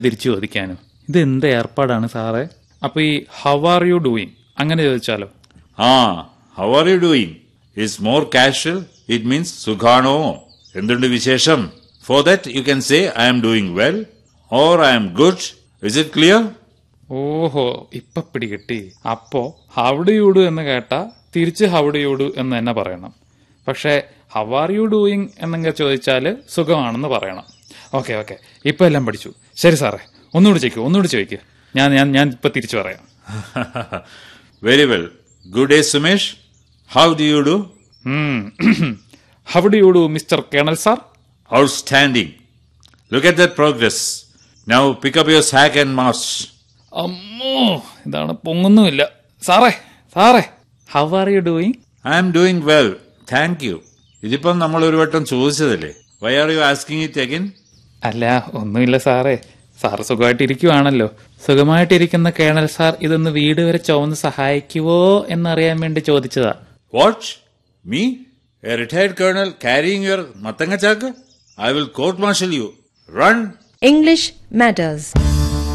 തിരിച്ചു ചോദിക്കാനും ഇത് എന്ത് ഏർപ്പാടാണ് സാറേ അപ്പൊ ഈ ഹൗ ആർ യു ഡൂയിങ് അങ്ങനെ ചോദിച്ചാലോ Ah, how are you doing? Is more casual. It means Sukhano. എന്തുണ്ട് വിശേഷം For that you can say I am doing well or I am good. Is it clear? ഓഹോ ഇപ്പൊ പിടികിട്ടി അപ്പോ ഹൗഡ് യൂഡു എന്ന് കേട്ടാ തിരിച്ച് ഹൗഡ് യൂഡു എന്ന് തന്നെ പറയണം പക്ഷെ ഹൗ ആർ യു ഡൂയിങ് എന്നൊക്കെ ചോദിച്ചാല് സുഖമാണെന്ന് പറയണം ഓക്കെ ഓക്കെ ഇപ്പൊ എല്ലാം പഠിച്ചു ശരി സാറേ ഒന്നുകൂടി ചോദിക്കൂ ഒന്നുകൂടി ചോദിക്കൂ ഞാൻ ഞാൻ ഞാൻ ഇപ്പൊ തിരിച്ചു പറയാം Very well. Good day, Sumesh. How do you do? How do you do mister colonel sir Outstanding. Look at that progress. Now pick up your sack and march. അമ്മോ ഇതാണ് പൊങ്ങുന്നുമില്ല സാറേ സാറേ how are you doing I am doing well. Thank you. ഇതിപ്പം നമ്മൾ ഒരു വട്ടം ചോദിച്ചതല്ലേ why are you asking it again അല്ല ഒന്നുമില്ല സാറേ സാർ സുഖമായിട്ടിരിക്കുവാണല്ലോ സുഖമായിട്ടിരിക്കുന്ന കേണൽ സാർ ഇതൊന്ന് വീട് വരെ ചുവന്ന് സഹായിക്കുവോ എന്നറിയാൻ വേണ്ടി ചോദിച്ചതാ what me a retired colonel carrying your മത്തങ്ങ ചാക്ക് I will court martial you run English matters.